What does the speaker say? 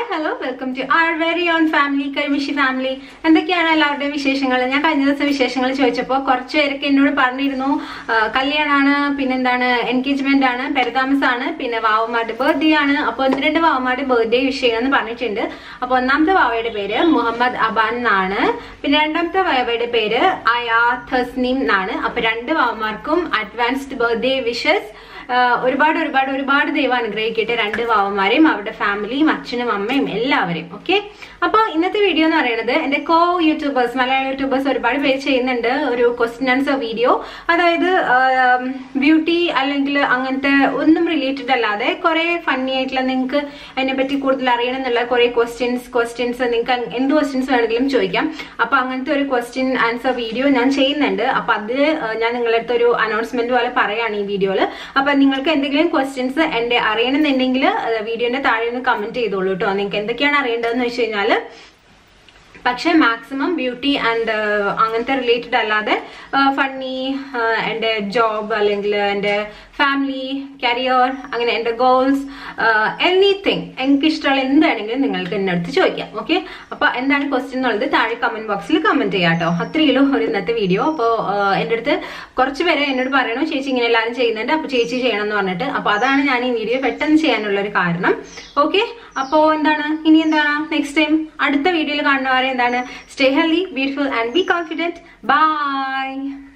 hello welcome to our very own family കരിമിഷി family എന്തൊക്കെയാണ് എല്ലാവരുടെയും വിശേഷങ്ങൾ ഞാൻ കഴിഞ്ഞ ദിവസം വിശേഷങ്ങൾ ചോദിച്ചപ്പോൾ കുറച്ച് പേരൊക്കെ എന്നോട് പറഞ്ഞിരുന്നു ആ, കല്യാണമാണ് പിന്നെന്താണ് എൻഗേജ്മെന്റ് ആണ് പെരതാമസാണ് പിന്നെ വാവമാരുടെ ബർത്ത്ഡേ ആണ് അപ്പോൾ ഒന്ന് രണ്ട് വാവമാരുടെ ബർത്ത്ഡേ വിഷയമെന്ന് പറഞ്ഞിട്ടുണ്ട് അപ്പോൾ ഒന്നാമത്തെ വാവയുടെ പേര് മുഹമ്മദ് അബാൻ എന്നാണ് പിന്നെ രണ്ടാമത്തെ വാവയുടെ പേര് അയാ തസ്നീം എന്നാണ് അപ്പൊ രണ്ട് വാവമാർക്കും അഡ്വാൻസ്ഡ് ബർത്ത്ഡേ വിഷസ് ആഹ് ഒരുപാട് ഒരുപാട് ഒരുപാട് ദൈവം അനുഗ്രഹിക്കട്ടെ രണ്ട് വാവന്മാരെയും അവരുടെ ഫാമിലിയും അച്ഛനും അമ്മയും എല്ലാവരെയും ഓക്കെ അപ്പോൾ ഇന്നത്തെ വീഡിയോ എന്ന് പറയുന്നത് എന്റെ കോ യൂട്യൂബേഴ്സ് മലയാള യൂട്യൂബേഴ്സ് ഒരുപാട് പേര് ചെയ്യുന്നുണ്ട് ഒരു ക്വസ്റ്റ്യൻ ആൻസർ വീഡിയോ അതായത് ബ്യൂട്ടി അല്ലെങ്കിൽ അങ്ങനത്തെ ഒന്നും റിലേറ്റഡ് അല്ലാതെ കുറെ ഫണ്ണി ആയിട്ടുള്ള നിങ്ങൾക്ക് അതിനെ പറ്റി കൂടുതൽ അറിയണം എന്നുള്ള കുറെ ക്വസ്റ്റ്യൻസ് ക്വസ്റ്റ്യൻസ് നിങ്ങൾക്ക് എന്ത് ക്വസ്റ്റ്യൻസ് വേണമെങ്കിലും ചോദിക്കാം അപ്പൊ അങ്ങനത്തെ ഒരു ക്വസ്റ്റ്യൻ ആൻസർ വീഡിയോ ഞാൻ ചെയ്യുന്നുണ്ട് അപ്പൊ അതിൽ ഞാൻ നിങ്ങളുടെ അടുത്ത് ഒരു അനൗൺസ്മെന്റ് പോലെ പറയാണ് ഈ വീഡിയോയിൽ അപ്പൊ നിങ്ങൾക്ക് എന്തെങ്കിലും ക്വസ്റ്റ്യൻസ് എന്റെ അറിയണമെന്നുണ്ടെങ്കിൽ വീഡിയോന്റെ താഴെ ഒന്ന് കമന്റ് ചെയ്തോളൂ കേട്ടോ നിങ്ങൾക്ക് എന്തൊക്കെയാണ് അറിയേണ്ടതെന്ന് വെച്ച് കഴിഞ്ഞാൽ പക്ഷെ മാക്സിമം ബ്യൂട്ടി ആൻഡ് അങ്ങനത്തെ റിലേറ്റഡ് അല്ലാതെ ഫണ്ണി എൻ്റെ ജോബ് അല്ലെങ്കിൽ എൻ്റെ ഫാമിലി കരിയർ അങ്ങനെ എൻ്റെ ഗോൾസ് എനിത്തിങ് എനിക്ക് ഇഷ്ടമുള്ള എന്താണെങ്കിലും നിങ്ങൾക്ക് എൻ്റെ അടുത്ത് ചോദിക്കാം ഓക്കെ അപ്പൊ എന്താണ് ക്വസ്റ്റ്യൻ എന്നുള്ളത് താഴെ കമന്റ് ബോക്സിൽ കമന്റ് ചെയ്യാം കേട്ടോ അത്രയുള്ളൂ ഒരു ഇന്നത്തെ വീഡിയോ അപ്പോൾ എൻ്റെ അടുത്ത് കുറച്ച് പേരെ എന്നോട് പറയണു ചേച്ചി ഇങ്ങനെ എല്ലാവരും ചെയ്യുന്നുണ്ട് അപ്പൊ ചേച്ചി ചെയ്യണം എന്ന് പറഞ്ഞിട്ട് അപ്പൊ അതാണ് ഞാൻ ഈ വീഡിയോ പെട്ടെന്ന് ചെയ്യാനുള്ള ഒരു കാരണം ഓക്കെ അപ്പോ എന്താണ് ഇനി എന്താണ് നെക്സ്റ്റ് ടൈം അടുത്ത വീഡിയോയിൽ കാണുന്നവരെ എന്താണ് stay healthy beautiful and be confident by